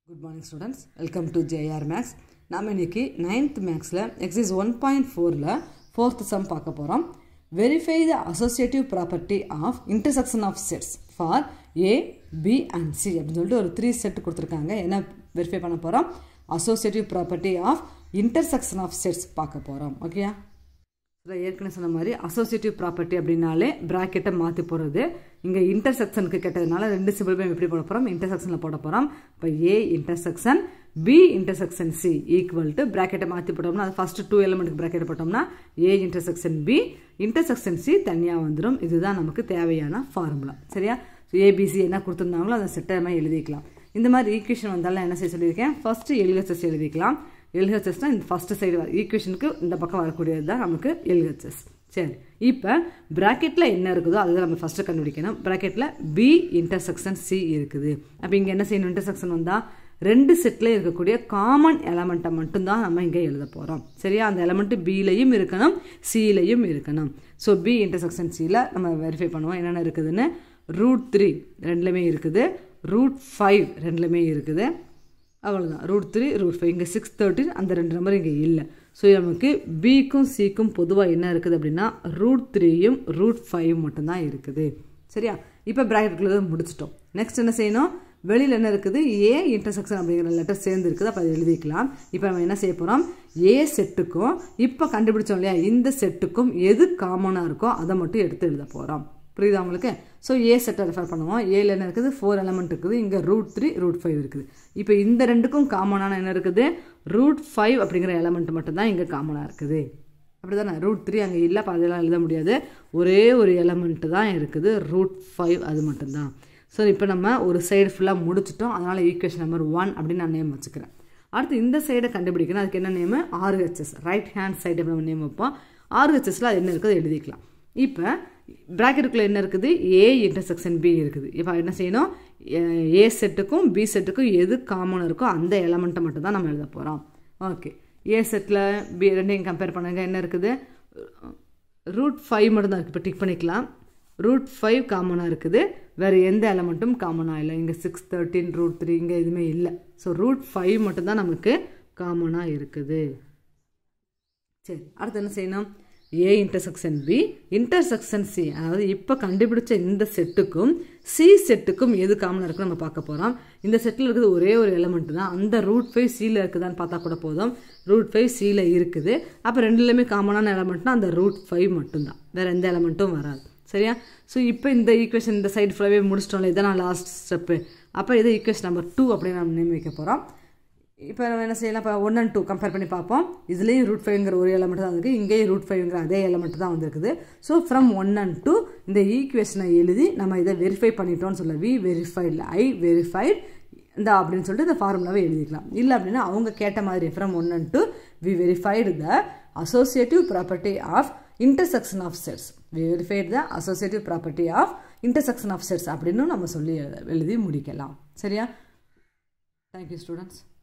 good morning students welcome to JR maths நாம் இன்னைக்கு ninth மேக்ஸில் எக்ஸைஸ் ஒன் பாயிண்ட் ஃபோரில் ஃபோர்த் சம் பார்க்க போகிறோம் verify the associative property of intersection of sets for A B and C அப்படின்னு சொல்லிட்டு ஒரு த்ரீ செட் கொடுத்துருக்காங்க என்ன வெரிஃபை பண்ண போகிறோம் associative property of intersection of sets பார்க்க போகிறோம் ஓகேயா இதில் ஏற்கனவே சொன்ன மாதிரி அசோசியேட்டிவ் ப்ராப்பர்ட்டி அப்படின்னாலே ப்ராக்கெட்டை மாற்றி போடுறது இங்கே இன்டர்செக்ஷனுக்கு கேட்டதுனால ரெண்டு சிம்பிளுமே எப்படி போட போகிறோம் இன்டர்செக்ஷனில் போட போகிறோம் இப்போ A intersection B intersection C equal to ப்ராக்கெட்டை மாற்றி போட்டோம்னா அது ஃபஸ்ட்டு டூ எலிமெண்ட்டுக்கு ப்ராக்கெட் போட்டோம்னா A intersection B intersection C தனியாக வந்துடும் இதுதான் நமக்கு தேவையான ஃபார்முலா சரியா ஸோ ஏபிசி என்ன கொடுத்துருந்தாங்களோ அதை செட்டமாக எழுதிக்கலாம் இந்த மாதிரி ஈக்குவேஷன் வந்தாலும் என்ன செய்ய சொல்லியிருக்கேன் ஃபஸ்ட்டு எல்ஹெச்எஸ் எழுதிக்கலாம் எல்ஹெச்எஸ்னால் இந்த ஃபஸ்ட்டு சைடு ஈக்குவேஷனுக்கு இந்த பக்கம் வரக்கூடியது தான் நமக்கு எல்ஹெச்எஸ் சரி இப்போ ப்ராக்கெட்டில் என்ன இருக்குதோ அதுதான் நம்ம ஃபஸ்ட்டு கண்டுபிடிக்கணும் ப்ராக்கெட்டில் பி இன்டர்செக்ஷன் சி இருக்குது அப்போ இங்கே என்ன செய்யணும் இன்டர்செக்ஷன் வந்தால் ரெண்டு செட்டில் இருக்கக்கூடிய காமன் எலமெண்ட்டை மட்டும்தான் நம்ம இங்கே எழுத போகிறோம் சரியா அந்த எலமெண்ட்டு பிலையும் இருக்கணும் சிலையும் இருக்கணும் ஸோ பி இன்டர்செக்ஷன் சியில் நம்ம வெரிஃபை பண்ணுவோம் என்னென்ன இருக்குதுன்னு ரூட் த்ரீ ரெண்டுலேயுமே இருக்குது ரூட் ஃபைவ் ரெண்டுலேயுமே இருக்குது அவ்வளோதான் ரூட் த்ரீ ரூட் ஃபைவ் இங்கே சிக்ஸ் தேர்ட்டின் அந்த ரெண்டு நம்பர் இங்கே இல்லை ஸோ நமக்கு பிக்கும் சிக்கும் பொதுவாக என்ன இருக்குது அப்படின்னா ரூட் த்ரீயும் ரூட் ஃபைவ் மட்டும்தான் இருக்குது சரியா இப்போ ப்ராக்கெட்டுக்குள்ளே முடிச்சிட்டோம் நெக்ஸ்ட் என்ன செய்யணும் வெளியில் என்ன இருக்குது ஏ இன்டர்செக்ஷன் அப்படிங்கிற லெட்டர் சேர்ந்து இருக்குது அப்போ அதை எழுதிக்கலாம் இப்போ நம்ம என்ன செய்ய போகிறோம் ஏ செட்டுக்கும் இப்போ கண்டுபிடிச்சோம் இல்லையா இந்த செட்டுக்கும் எது காமனாக இருக்கோ அதை மட்டும் எடுத்து எழுத போகிறோம் புரியுதா உங்களுக்கு ஸோ ஏ செட்டை ரெஃபர் பண்ணுவோம் ஏல என்ன இருக்குது ஃபோர் எலமெண்ட் இருக்குது இங்கே ரூட் த்ரீ ரூட் ஃபைவ் இருக்குது இப்போ இந்த ரெண்டுக்கும் காமனான என்ன இருக்குது ரூட் ஃபைவ் அப்படிங்கிற எலமெண்ட் மட்டும்தான் இங்கே காமனாக இருக்குது அப்படி தானே ரூட் த்ரீ அங்கே இல்லை அப்போ அதெல்லாம் எழுத முடியாது ஒரே ஒரு எலமெண்ட்டு தான் இருக்குது ரூட் ஃபைவ் அது மட்டும்தான் ஸோ இப்போ நம்ம ஒரு சைடு ஃபுல்லாக முடிச்சிட்டோம் அதனால் ஈக்குவேஷன் நம்பர் ஒன் அப்படின்னு நான் நேம் வச்சுக்கிறேன் அடுத்து இந்த சைடை கண்டுபிடிக்கணும் அதுக்கு என்ன name RHS right hand side நம்ம நேம் வைப்போம் ஆர்ஹெச்எஸில் அது என்ன இருக்குது எழுதிக்கலாம் இப்போ ப்ராக்கெட்டுக்குள்ளே என்ன இருக்குது ஏ இன்டர்செக்ஷன் பி இருக்குது இப்போ என்ன செய்யணும் ஏ செட்டுக்கும் பி செட்டுக்கும் எது காமன் இருக்கோ அந்த எலமெண்ட்டை மட்டும் தான் நம்ம எழுத போகிறோம் ஓகே ஏ செட்டில் பி ரெண்டையும் கம்பேர் பண்ணுங்க என்ன இருக்குது ரூட் ஃபைவ் மட்டும் தான் இருக்குது இப்போ டிக் பண்ணிக்கலாம் ரூட் ஃபைவ் காமனாக இருக்குது வேறு எந்த எலமெண்ட்டும் காமனாக இல்லை இங்கே சிக்ஸ் தேர்ட்டின் ரூட் த்ரீ இங்கே எதுவுமே இல்லை ஸோ ரூட் ஃபைவ் மட்டும்தான் நமக்கு காமனாக இருக்குது சரி அடுத்து என்ன செய்யணும் A intersection B intersection C அதாவது இப்போ கண்டுபிடிச்ச இந்த செட்டுக்கும் சி செட்டுக்கும் எது காமனாக இருக்குன்னு நம்ம பார்க்க போகிறோம் இந்த செட்டில் இருக்குது ஒரே ஒரு எலமெண்ட் தான் அந்த ரூட் ஃபைவ் சியில் இருக்குதான்னு பார்த்தா கூட போதும் ரூட் ஃபைவ் சியில் இருக்குது அப்போ ரெண்டுலேயுமே காமனான எலமெண்ட்னா அந்த ரூட் ஃபைவ் மட்டும்தான் வேறு எந்த எலமெண்ட்டும் வராது சரியா ஸோ இப்போ இந்த ஈக்குவேஷன் இந்த சைடு ஃபுல்லாகவே முடிச்சிட்டோம்ல இதான் லாஸ்ட் ஸ்டெப்பு அப்போ இது ஈக்குவேஷன் நம்பர் டூ அப்படின்னு நம்ம நேம் வைக்க போகிறோம் இப்போ நம்ம என்ன செய்யலாம் இப்போ ஒன் அண்ட் டூ கம்பேர் பண்ணி பார்ப்போம் இதுலேயும் ரூட் ஃபைவ்ங்கிற ஒரு எலமெண்ட் தான் இருக்குது இங்கேயும் ரூட் ஃபைவ்ங்கிற அதே எலமெண்ட் தான் வந்திருக்குது so from one and two இந்த ஈக்குவேஷனை எழுதி நம்ம இதை வெரிஃபை பண்ணிட்டோம்னு சொல்ல வி வெரிஃபைட் ஐ வெரிஃபைட் இந்த அப்படின்னு சொல்லிட்டு இந்த ஃபார்முலாவை எழுதிக்கலாம் இல்லை அப்படின்னா அவங்க கேட்ட மாதிரி from one and two we verified the associative property of intersection of sets we verified the associative property of intersection of sets அப்படின்னு நம்ம சொல்லி எழுதி முடிக்கலாம் சரியா தேங்க்யூ ஸ்டூடெண்ட்ஸ்